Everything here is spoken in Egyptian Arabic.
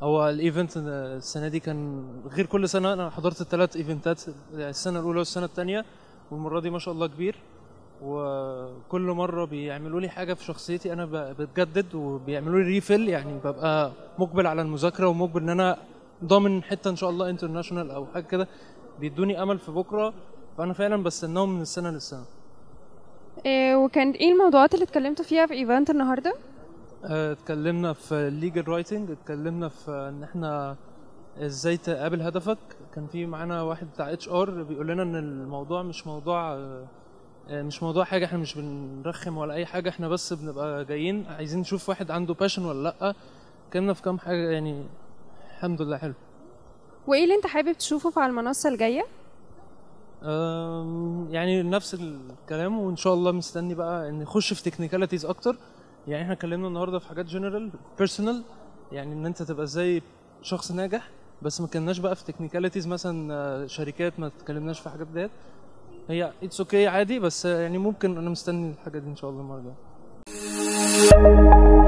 هو الايفنت السنه دي كان غير كل سنه انا حضرت الثلاث ايفنتات السنه الاولى والسنه الثانيه والمره دي ما شاء الله كبير وكل مره بيعملوا لي حاجه في شخصيتي انا ب- بتجدد وبيعملوا لي ريفيل يعني ببقى مقبل على المذاكره ومقبل ان انا ضامن حته ان شاء الله انترناشونال او حاجه كده بيدوني امل في بكره فانا فعلا بستناهم من السنه للسنه إيه وكان ايه الموضوعات اللي اتكلمتوا فيها في ايفنت النهارده آه، اتكلمنا في ليجل رايتنج اتكلمنا في ان احنا ازاي تقابل هدفك كان في معانا واحد بتاع اتش ار بيقول لنا ان الموضوع مش موضوع آه، آه، مش موضوع حاجه احنا مش بنرخم ولا اي حاجه احنا بس بنبقى جايين عايزين نشوف واحد عنده باشن ولا لا اتكلمنا في كام حاجه يعني الحمد لله حلو وايه اللي انت حابب تشوفه في على المنصه الجايه أم، يعني نفس الكلام وان شاء الله مستني بقى ان نخش في تكنيكاليتيز اكتر يعني احنا اتكلمنا النهارده في حاجات جنرال بيرسونال يعني ان انت تبقى ازاي شخص ناجح بس ما اتكلمناش بقى في تكنيكاليتيز مثلا آه، شركات ما اتكلمناش في حاجات ديت هي اتس اوكي عادي بس آه، يعني ممكن انا مستني الحاجه دي ان شاء الله المره الجايه